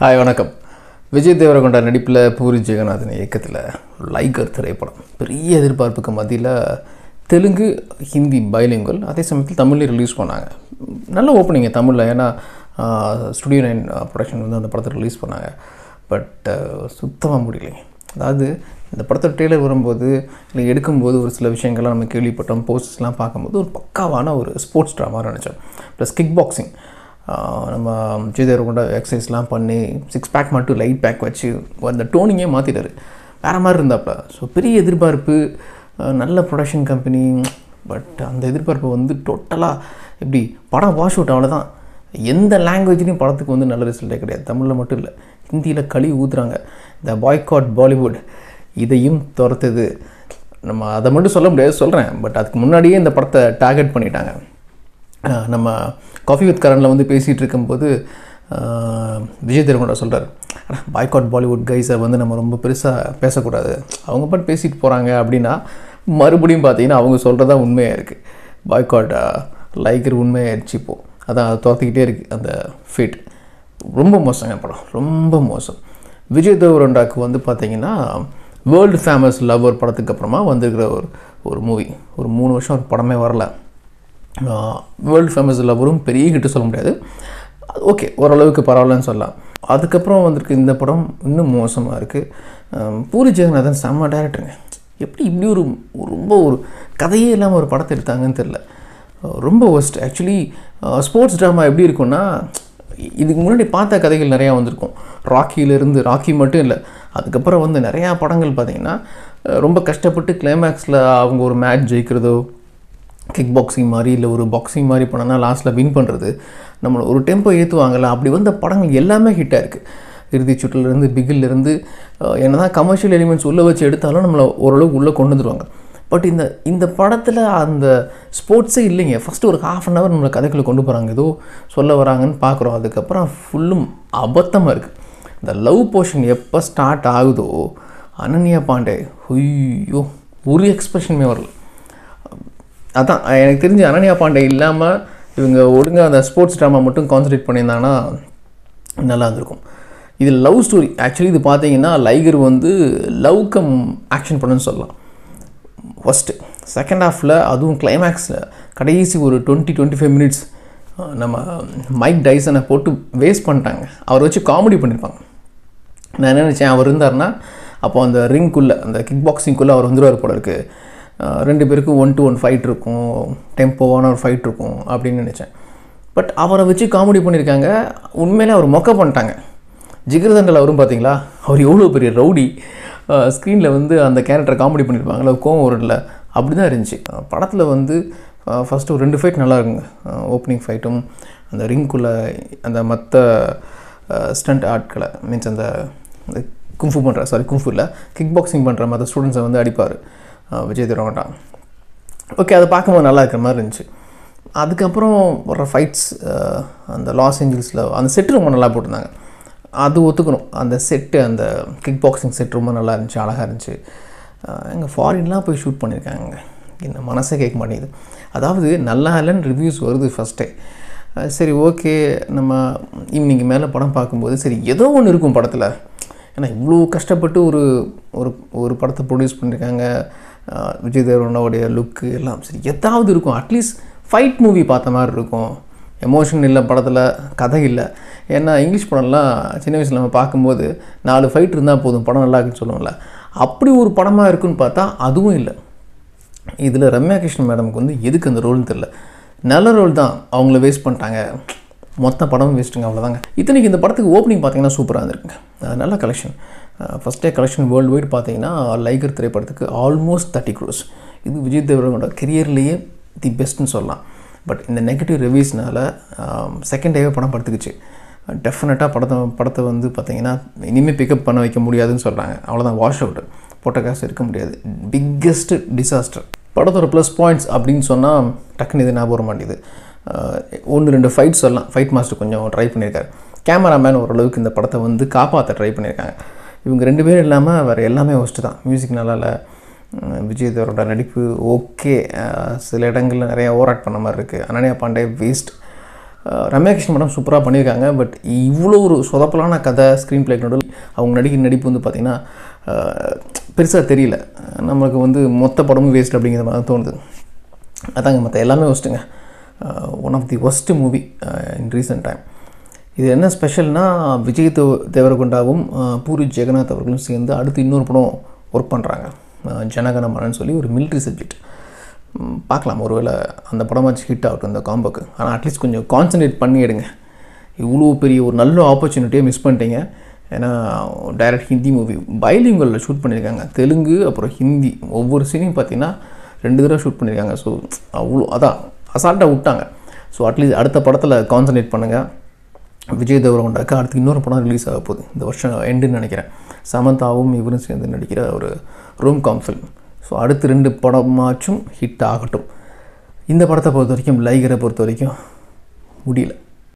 hi வணக்கம் விஜய் தேவரகொண்டா நடிப்பில் பூரி ஜெகநாதன் இயக்கத்தில் லைகர் திரைப்படம் பெரிய எதிர்பார்ப்புக்கு மத்தியில் தெலுங்கு ஹிந்தி பைலிங்குவல் அதே சமயத்தில் தமிழ்லேயும் ரிலீஸ் பண்ணாங்க நல்ல ஓப்பனிங்க தமிழில் ஏன்னா ஸ்டுடியோ நைன் ப்ரொடக்ஷன் வந்து அந்த படத்தை ரிலீஸ் பண்ணாங்க பட் சுத்தமாக முடியலைங்க அதாவது இந்த படத்தை ட்ரெய்லர் வரும்போது இல்லை எடுக்கும்போது ஒரு சில விஷயங்கள்லாம் நம்ம கேள்விப்பட்டோம் போஸ்டர்ஸ்லாம் பார்க்கும்போது ஒரு பக்காவான ஒரு ஸ்போர்ட்ஸ் ட்ராமா நினச்சோம் ப்ளஸ் கிக் பாக்ஸிங் நம்ம விஜய் தேவரகொண்டா எக்ஸசைஸ்லாம் பண்ணி சிக்ஸ் பேக் மட்டும் லைட் பேக் வச்சு அந்த டோனிங்கே மாற்றிட்டாரு வேறு மாதிரி இருந்தாப்புல ஸோ பெரிய எதிர்பார்ப்பு அஹ் நல்ல ப்ரொடக்ஷன் கம்பெனி பட் அந்த எதிர்பார்ப்பு வந்து டோட்டலாக எப்படி படம் வாஷ் அவுட் அவ்வளோதான் எந்த லாங்குவேஜ்லேயும் படத்துக்கு வந்து நல்ல ரிசல்ட்டே கிடையாது தமிழில் மட்டும் இல்லை ஹிந்தியில் களி ஊத்துறாங்க இந்த பாய்காட் பாலிவுட் இதையும் துரத்துது நம்ம அதை மட்டும் சொல்ல முடியாது சொல்கிறேன் பட் அதுக்கு முன்னாடியே இந்த படத்தை டார்கெட் பண்ணிட்டாங்க அஹ் நம்ம காஃபி வித் கரனில் வந்து பேசிகிட்டு இருக்கும்போது அஹ் விஜய் தேவகொண்டா சொல்கிறார் பாய்காட் பாலிவுட் கைஸை வந்து நம்ம ரொம்ப பெருசாக பேசக்கூடாது அவங்க பாட்டு பேசிட்டு போகிறாங்க அப்படின்னா மறுபடியும் பார்த்தீங்கன்னா அவங்க சொல்கிறதா உண்மையாக இருக்குது பாய்காட் லைக்கர் உண்மையாகிடுச்சு இப்போது அதான் அது துரத்திக்கிட்டே இருக்குது அந்த ஃபீட் ரொம்ப மோசங்க படம் ரொம்ப மோசம் விஜய் தேவரொண்டாக்கு வந்து பார்த்தீங்கன்னா வேர்ல்டு ஃபேமஸ் லவ்வர் படத்துக்கு அப்புறமா வந்திருக்கிற ஒரு ஒரு மூவி ஒரு மூணு வருஷம் ஒரு படமே வரல வேர்ல்டு ஃபேமஸ் லவரும் பெரிய ஹிட்டு சொல்ல முடியாது ஓகே ஓரளவுக்கு பரவாயில்லன்னு சொல்லலாம் அதுக்கப்புறம் வந்திருக்கு இந்த படம் இன்னும் மோசமாக இருக்குது பூரி ஜெகநாதன் செம்ம டேரக்டருங்க எப்படி இப்படி ஒரு ஒரு ரொம்ப ஒரு கதையே இல்லாமல் ஒரு படத்தை எடுத்தாங்கன்னு தெரில ரொம்ப ஒஸ்ட் ஆக்சுவலி ஸ்போர்ட்ஸ் ட்ராமா எப்படி இருக்கும்னா இதுக்கு முன்னாடி பார்த்த கதைகள் நிறையா வந்திருக்கும் ராக்கியிலேருந்து ராக்கி மட்டும் இல்லை அதுக்கப்புறம் வந்து நிறையா படங்கள் பார்த்திங்கன்னா ரொம்ப கஷ்டப்பட்டு கிளைமேக்ஸில் அவங்க ஒரு மேட்ச் ஜெயிக்கிறதோ கிக் பாக்ஸிங் மாதிரி இல்லை ஒரு பாக்ஸிங் மாதிரி பண்ணனா லாஸ்ட்டில் வின் பண்ணுறது நம்மளை ஒரு டெம்போ ஏற்றுவாங்கல்ல அப்படி வந்த படங்கள் எல்லாமே ஹிட்டாக இருக்குது இறுதி சுற்றுலேருந்து பிகில்லேருந்து என்ன தான் கமர்ஷியல் எலிமெண்ட்ஸ் உள்ளே வச்சு எடுத்தாலும் நம்மளை ஓரளவுக்கு உள்ளே கொண்டு வந்துருவாங்க பட் இந்த இந்த படத்தில் அந்த ஸ்போர்ட்ஸே இல்லைங்க ஃபஸ்ட்டு ஒரு ஹாஃப் அன் ஹவர் நம்மளை கதைக்குள்ளே கொண்டு போகிறாங்க ஏதோ சொல்ல வராங்கன்னு பார்க்குறோம் அதுக்கப்புறம் ஃபுல்லும் அபத்தமாக இருக்குது இந்த லவ் போர்ஷன் எப்போ ஸ்டார்ட் ஆகுதோ அனன்யா பாண்டே ஐயோ ஒரு எக்ஸ்பிரஷனுமே வரல அதான் எனக்கு தெரிஞ்சு அனன்யா பாண்டே இல்லாமல் இவங்க ஒழுங்காக அந்த ஸ்போர்ட்ஸ் ட்ராமா மட்டும் கான்சன்ட்ரேட் பண்ணியிருந்தாங்கன்னா நல்லா இருந்திருக்கும் இது லவ் ஸ்டோரி ஆக்சுவலி இது பார்த்தீங்கன்னா லைகர் வந்து லவ் கம் ஆக்ஷன் பண்ணுன்னு சொல்லலாம் ஃபஸ்ட்டு செகண்ட் ஹாஃபில் அதுவும் கிளைமேக்ஸில் கடைசி ஒரு டுவெண்ட்டி டுவெண்ட்டி ஃபைவ் மினிட்ஸ் நம்ம மைக் டைசனை போட்டு வேஸ்ட் பண்ணிட்டாங்க அவரை வச்சு காமெடி பண்ணியிருப்பாங்க நான் என்ன நினச்சேன் அவர் இருந்தார்னா அப்போ அந்த ரிங்குள்ளே அந்த கிக் பாக்ஸிங்குள்ளே அவர் வந்துடுவார் போல இருக்குது ரெண்டு பேருக்கும் ஒன் டு ஒன் ஃபைட் இருக்கும் டெம்போவான ஒரு ஃபைட் இருக்கும் அப்படின்னு நினச்சேன் பட் அவரை வச்சு காமெடி பண்ணியிருக்காங்க உண்மையிலே அவர் மொக்க பண்ணிட்டாங்க ஜிகர்தண்டல் அவரும் பார்த்தீங்களா அவர் எவ்வளோ பெரிய ரவுடி ஸ்க்ரீனில் வந்து அந்த கேரக்டரை காமெடி பண்ணியிருப்பாங்களா கோவம் வரல அப்படி தான் இருந்துச்சு படத்தில் வந்து ஃபஸ்ட்டு ஒரு ரெண்டு ஃபைட் நல்லா இருக்குங்க ஓப்பனிங் ஃபைட்டும் அந்த ரிங்குள்ளே அந்த மற்ற ஸ்டண்ட் ஆட்களை மீன்ஸ் அந்த அந்த கும்ஃபு பண்ணுற சாரி கும்ஃபு இல்லை கிக் பாக்ஸிங் பண்ணுற மற்ற ஸ்டூடெண்ட்ஸை வந்து அடிப்பார் விஜய் தேவகொண்டா ஓகே அதை பார்க்கும்போது நல்லா இருக்கிற மாதிரி இருந்துச்சு அதுக்கப்புறம் வர ஃபைட்ஸ் அந்த லாஸ் ஏஞ்சல்ஸில் அந்த செட்டு ரொம்ப நல்லா போட்டிருந்தாங்க அது ஒத்துக்கணும் அந்த செட்டு அந்த கிக் பாக்ஸிங் செட் ரொம்ப நல்லா இருந்துச்சு அழகாக இருந்துச்சு எங்கள் ஃபாரின்லாம் போய் ஷூட் பண்ணியிருக்காங்க என்ன மனசே கேட்க மாட்டேங்குது அதாவது நல்லா இல்லைன்னு ரிவ்யூஸ் வருது ஃபஸ்ட்டே சரி ஓகே நம்ம ஈவினிங் மேலே படம் பார்க்கும்போது சரி ஏதோ ஒன்று இருக்கும் படத்தில் ஏன்னா இவ்வளோ கஷ்டப்பட்டு ஒரு ஒரு ஒரு படத்தை ப்ரொடியூஸ் பண்ணியிருக்காங்க விஜய் தேவரனோடைய லுக்கு எல்லாம் சரி எதாவது இருக்கும் அட்லீஸ்ட் ஃபைட் மூவி பார்த்த மாதிரி இருக்கும் எமோஷன் இல்லை படத்தில் கதை இல்லை ஏன்னா இங்கிலீஷ் படம்லாம் சின்ன வயசில் நம்ம பார்க்கும்போது நாலு ஃபைட் இருந்தால் போதும் படம் நல்லா இருக்குன்னு சொல்லுவோம்ல அப்படி ஒரு படமாக இருக்குன்னு பார்த்தா அதுவும் இல்லை இதில் ரம்யா கிருஷ்ணன் மேடமுக்கு வந்து எதுக்கு அந்த ரோல்னு தெரில நல்ல ரோல் தான் அவங்கள வேஸ்ட் பண்ணிட்டாங்க மொத்த படமும் வேஸ்ட்டுங்க அவ்வளோதாங்க இத்தனைக்கு இந்த படத்துக்கு ஓப்பனிங் பார்த்தீங்கன்னா சூப்பராக இருந்திருக்குங்க நல்ல collection first day collection world wide பார்த்தீங்கன்னா லைகர் திரைப்படத்துக்கு ஆல்மோஸ்ட் தேர்ட்டி க்ரோஸ் இது விஜய் தேவரோட கெரியர்லேயே தி பெஸ்ட்னு சொல்லலாம் பட் இந்த நெகட்டிவ் ரிவ்யூஸ்னால செகண்ட் டேவே படம் படுத்துக்குச்சு டெஃபினட்டாக படத்தை படத்தை வந்து பார்த்திங்கன்னா இனிமேல் பிக்கப் பண்ண வைக்க முடியாதுன்னு சொல்கிறாங்க அவ்வளோதான் வாஷ் அவுட் போட்ட காசு இருக்க முடியாது பிக்கெஸ்ட் டிசாஸ்டர் படத்தோட ப்ளஸ் பாயிண்ட்ஸ் அப்படின்னு சொன்னால் டக்குன்னு இது ஞாபகம் வர மாட்டேது ஒன்று ரெண்டு ஃபைட் சொல்லலாம் ஃபைட் மாஸ்டர் கொஞ்சம் ட்ரை பண்ணியிருக்காரு கேமராமேன் ஓரளவுக்கு இந்த படத்தை வந்து காப்பாற்ற ட்ரை பண்ணியிருக்காங்க இவங்க ரெண்டு பேரும் இல்லாமல் வேறு எல்லாமே ஒஸ்ட்டு தான் மியூசிக் நல்லா இல்லை விஜய் தேவரோட நடிப்பு ஓகே சில இடங்களில் நிறையா ஓவர் ஆக்ட் பண்ண மாதிரி இருக்குது அனன்யா பாண்டே வேஸ்ட் அஹ் ரம்யா கிருஷ்ணன் மேடம் சூப்பராக பண்ணியிருக்காங்க பட் இவ்வளோ ஒரு சொதப்பலான கதை ஸ்க்ரீன் பிளே நடுவில் அவங்க நடிக்கிற நடிப்பு வந்து பார்த்திங்கன்னா பெருசாக தெரியல நமக்கு வந்து மொத்த படமும் வேஸ்ட் அப்படிங்கிற மாதிரி தான் தோணுது அதாங்க மற்ற எல்லாமே ஒஸ்ட்டுங்க one of the worst movie in recent time இது என்ன ஸ்பெஷல்னா விஜய் தேவ தேவரகுண்டாவும் அஹ், பூரி ஜெகநாத் அவர்களும் சேர்ந்து அடுத்து இன்னொரு படம் ஒர்க் பண்ணுறாங்க ஜனகணமனன்னு சொல்லி ஒரு மிலிட்ரி சப்ஜெக்ட் பார்க்கலாம் ஒருவேளை அந்த படமாச்சு ஹிட் ஆகட்டும் இந்த காம்போக்கு ஆனால் அட்லீஸ்ட் கொஞ்சம் கான்சன்ட்ரேட் பண்ணி எடுங்க இவ்வளோ பெரிய ஒரு நல்ல ஆப்பர்ச்சுனிட்டியை மிஸ் பண்ணிட்டீங்க ஏன்னா டைரக்ட் ஹிந்தி மூவி பைலிங்கலில் ஷூட் பண்ணியிருக்காங்க தெலுங்கு அப்புறம் ஹிந்தி ஒவ்வொரு சீனையும் பார்த்தீங்கன்னா ரெண்டு தடவை ஷூட் பண்ணியிருக்காங்க ஸோ அவ்வளோ அதான் அசால்ட்டாக விட்டாங்க ஸோ அட்லீஸ்ட் அடுத்த படத்தில் கான்சன்ட்ரேட் பண்ணுங்கள் விஜய் தேவரகொண்டாக்கு அடுத்து இன்னொரு படம் ரிலீஸ் ஆக போகுது இந்த வருஷம் எண்டுன்னு நினைக்கிறேன் சமந்தாவும் இவரும் சேர்ந்து நடிக்கிற ஒரு ரூம் காம் ஃபில்ம் ஸோ அடுத்து ரெண்டு படமாச்சும் ஹிட் ஆகட்டும் இந்த படத்தை பொறுத்த வரைக்கும் லைகரை பொறுத்த வரைக்கும் முடியல